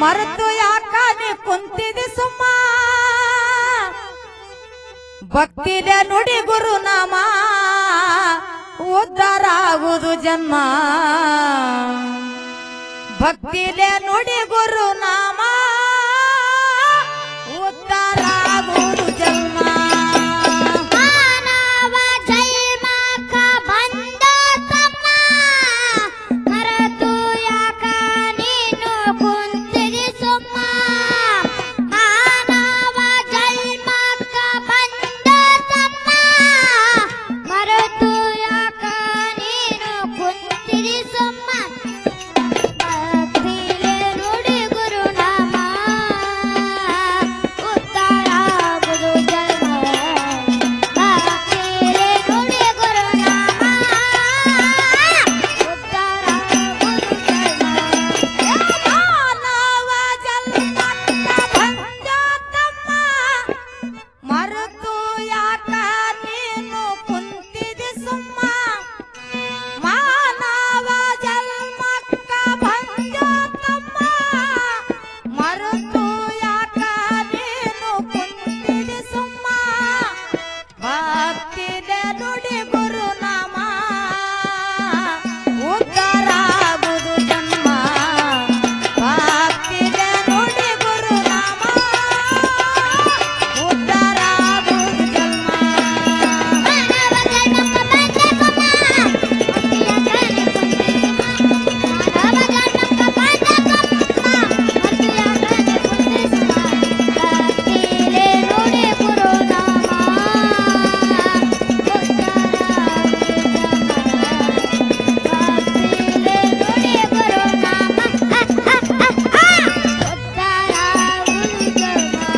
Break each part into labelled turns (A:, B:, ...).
A: ಮರೆತು ಯಾಕ ನೀ ಕುಂತಿದಿ ಸುಮ್ಮ ಭಕ್ತಿಲೆ ನುಡಿ ಗುರುನಾಮ ಉದ್ಧಾರ ಆಗುವುದು ಜನ್ಮ ಭಕ್ತಿಲೆ ನುಡಿ ಗುರುನಾಮ ಉದ್ಧಾರ ಆಗುವುದು ಜನ್ಮ
B: ಮಾನವ ಜನ್ಮಕ್ಕ ಬಂದ ತಮ್ಮ ಮರೆತು ಯಾಕ ನೀನು ಕುಂತಿರಿ ಸುಮ್ಮ ಮಾನವ ಜನ್ಮಕ್ಕ ಬಂದ ತಮ್ಮ ಮರೆತು ಯಾಕ ನೀನು ಕುಂತಿರಿ ಸುಮ್ಮ ಭಕ್ತಿಲೆ ನುಡಿ ಗುರುನಾಮ ಉದ್ಧಾರ ಆಗುವುದು ಜನ್ಮ ಭಕ್ತಿಲೆ ನುಡಿ ಗುರುನಾಮ ಉದ್ಧಾರ ಆಗುವುದು ಜನ್ಮ
A: ಮಾನವ ಜನ್ಮಕ್ಕ ಬಂದ ತಮ್ಮ ಮರೆತು ಯಾಕ ನೀನು ಕುಂತಿದಿ ಸುಮ್ಮ ಮಾನವ ಜನ್ಮಕ್ಕ ಬಂದ ತಮ್ಮ ಮರೆತು ಯಾಕ ನೀನು ಕುಂತಿದಿ ಸುಮ್ಮ ಭಕ್ತಿದೆ ನುಡಿ ಗುರುನಾಮ ಉದ್ಧಾರ ಆಗುವುದು ಜನ್ಮ ಭಕ್ತಿದೆ ನುಡಿ ಗುರುನಾಮ ಉದ್ಧಾರ ಆಗುವುದು ಜನ್ಮ
B: ಮಾನವ ಜನ್ಮಕ್ಕ ಬಂದ ತಮ್ಮ ಭಕ್ತಿಯ ಕನೆ ಕುಂತಿರಿ ಮಾನವ ಜನ್ಮಕ್ಕ ಬಂದ ತಮ್ಮ ಭಕ್ತಿಯ ಕನೆ ಕುಂತಿರಿ ಭಕ್ತಿಲೆ ನುಡಿ ಗುರುನಾಮ ಭಕ್ತಿಲೆ ನುಡಿ ಗುರುನಾಮ ಉದ್ಧಾರ ಆಗುವುದು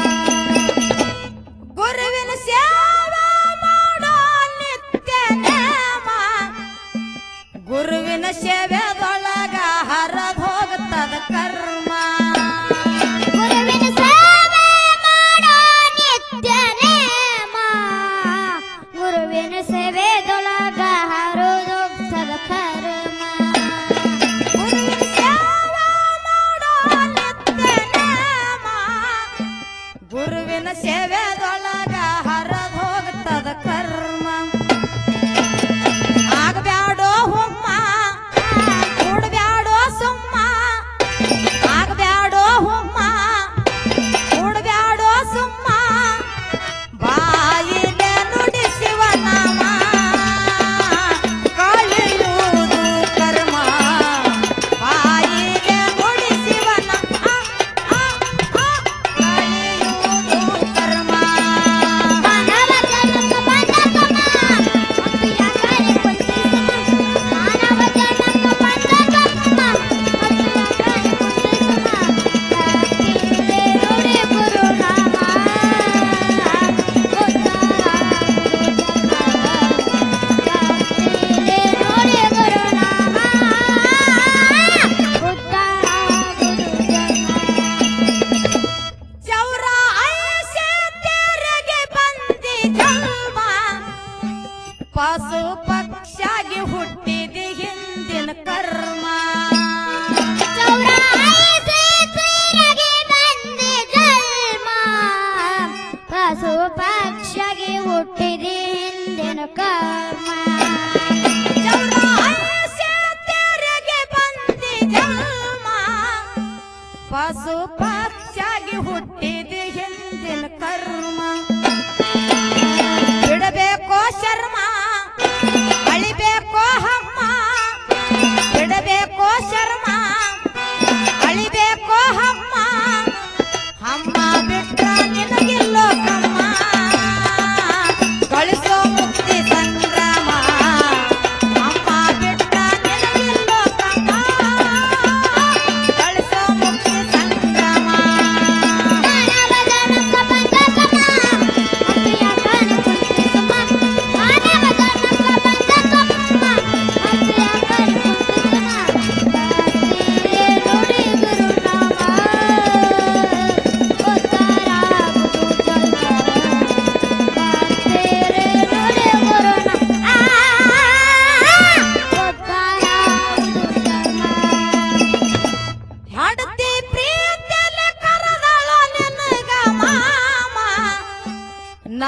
A: ಗುರುವಿನ ಸೇವೆ ಮಾಡೋ ನಿತ್ಯ ನೇಮ ಗುರುವಿನ ಸೇವೆದೊಳಗ ಹರದ್ ಹೋಗ್ತದ ಕರ್ಮ
B: ಗುರುವಿನ ಸೇವೆ ಮಾಡೋ ನಿತ್ಯ ನೇಮ ಗುರುವಿನ ಸೇವೆದೊಳಗ ಹರಿದು ಸದಕರ್ಮ
A: ಗುರುವಿನ ಸೇವೆ ಮಾಡೋ ನಿತ್ಯ ನೇಮ ಗುರುವಿನ ಸೇವೆದೊಳಗ ಹರದ್ ಹೋಗ್ತದ ಕರ್ಮ ಆಗಬ್ಯಾಡೋ ಹುಮ್ಮ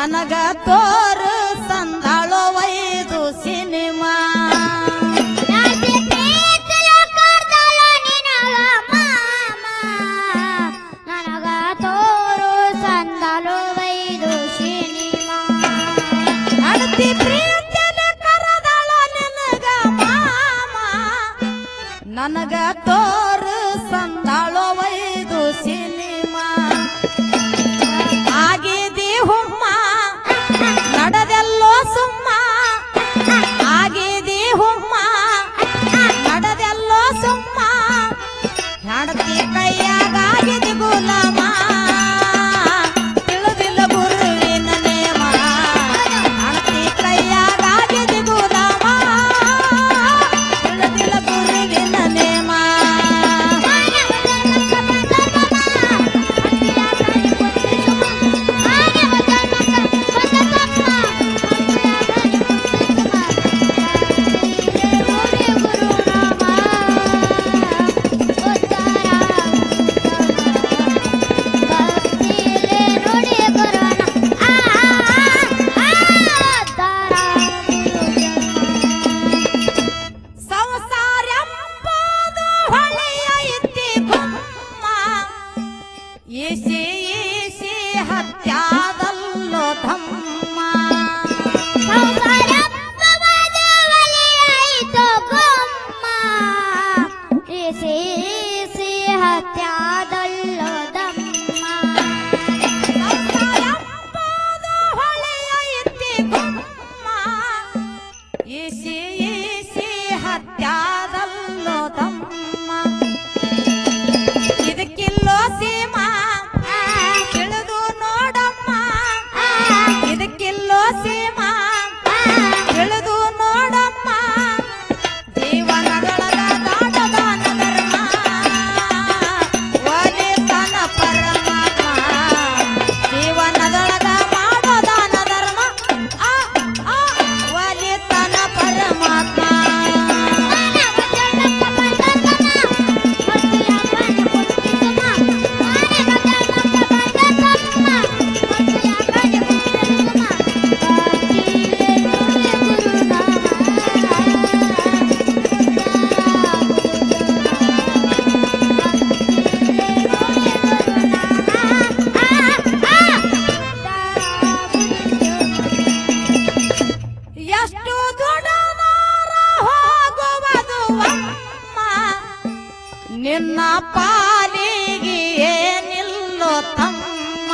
A: ನನಗ ತೋರು ಸಂದಾಳೋ ವೈದು ಸಿನಿಮಾ
B: ನಾಟಿ ಪ್ರೀತಿಯ ಕರ್ದಳ ನಿನಗ ಮಾಮ ನನಗ ತೋರು ಸಂದಲು ವೈದು ಸಿನಿಮಾ
A: ಅಡತಿ ಪ್ರೀತಿಯಲ್ಲಿ ಕರದಾಳ ನಿನಗ ಮಾಮ ನನಗ ತೋರು ಸಂದಾಳೋ ವೈದು ಸಿನಿಮಾ ಆಗಿದಿ ಹುಮ್ಮ ನಡೆದೆಲ್ಲೋ ಸುಮ್ಮ ಆಗಿದಿ ಹುಮ್ಮ ನಡೆದೆಲ್ಲೋ ಸುಮ್ಮ ಹೆಂಡತಿ ಕೈಯಾಗಿದಿ ಗುಲಾಮ ತಿಳಿದಿಲ್ಲ ಗುರುವಿನ ನೇಮ ಹೆಂಡತಿ ಕೈಯಾಗಿದಿ ಗುಲಾಮ ತಿಳಿದಿಲ್ಲ ಗುರುವಿನ ನೇಮ ಸಂಸಾರ ಎಂಬುದು ಹೊಳೆಯ ಇತ್ತಿ ಗುಮ್ಮ ಈಸಿ ಈಸಿ ಹತ್ಯಾದಲ್ಲೋ ಧಮ್ಮ
B: ಹತ್ಯಾದಲ್ಲೋ ದಮ್ಮ
A: ಸಂಸಾರ ಎಂಬುದು ಹೊಳೆಯ ಇತ್ತಿ ಗುಮ್ಮ ಈಸಿ ಈಸಿ ಹತ್ಯಾದಲ್ಲೋ ಧಮ್ಮ ಇದಕ್ಕಿಲ್ಲೋ ಸೀಮಾ ತಿಳಿದು ನೋಡಮ್ಮ ಇದಕ್ಕಿಲ್ಲೋ ಸೀಮಾ ತಿಳಿದು ನೋಡಮ್ಮ ಜೀವನದೊಳಗ ದಾಟದಾನ ಧರ್ಮ ಒಲಿತನ ಪರಮಾತ್ಮ ಜೀವನದೊಳಗ ಮಾಡೋ ದಾನ ಧರ್ಮ ಆ ಆ ಒಲಿತನ ಪರಮಾತ್ಮ ಎಷ್ಟು ದುಡದಾರ ಹೋಗುವುದು ಅಮ್ಮ ನಿನ್ನ ಪಾಲಿಗೆ ಏನಿಲ್ಲೋ ತಮ್ಮ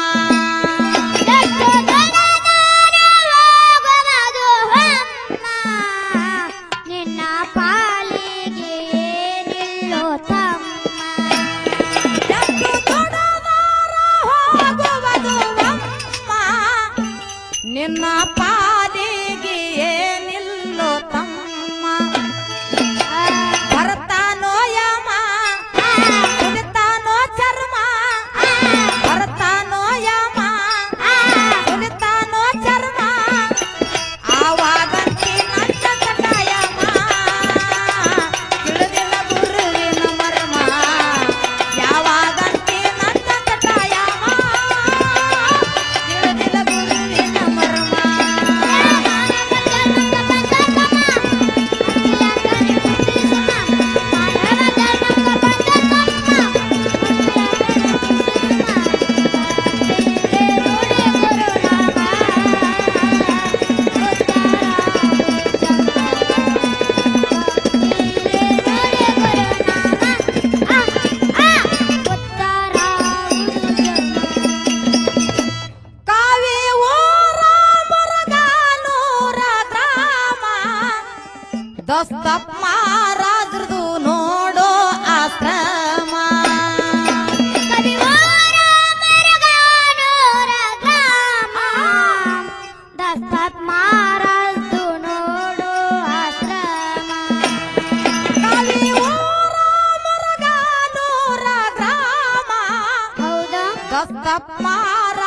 B: ನಿನ್ನ ಪಾಲಿಗೆ ಏನಿಲ್ಲೋ ತಮ್ಮ
A: ಎಷ್ಟು ದುಡದಾರ ಹೋಗುವುದು ಅಮ್ಮ ನಿನ್ನ ಪಾಲಿಗೆ ಏನಿಲ್ಲೋ ತಮ್ಮ ಬರ್ತಾನೋ ಯಮ ಸುಲಿತಾನೋ ಚರ್ಮ ಬರ್ತಾನೋ ಯಮ ಸುಲಿತಾನೋ ಚರ್ಮ ಆವಾಗಂತಿ ನನ್ನ ಕಟಾಯಮ ತಿಳಿದಿಲ್ಲ ಗುರುವಿನ ಮರ್ಮ ಯಾವಾಗಂತಿ ನನ್ನ ಕಟಾಯಮ ತಿಳಿದಿಲ್ಲ ಗುರುವಿನ ಮರ್ಮ ಕಾವಿ ಊರ ಮುರುಗಾನೂರ ಗ್ರಾಮ ದಸ್ತಪ್ಪ ಮಹಾರಾಜ್ರದು ನೋಡೋ ಆಶ್ರಮ
B: ಮಾರದು ನೋಡು ಆಶ್ರಮ
A: ಕಾವಿ ಊರ ಮುರುಗಾನೂರ ಗ್ರಾಮ
B: ಹೌದಾ
A: ದಸ್ತಪ್ಪ ಮಹಾರಾಜ್ರದು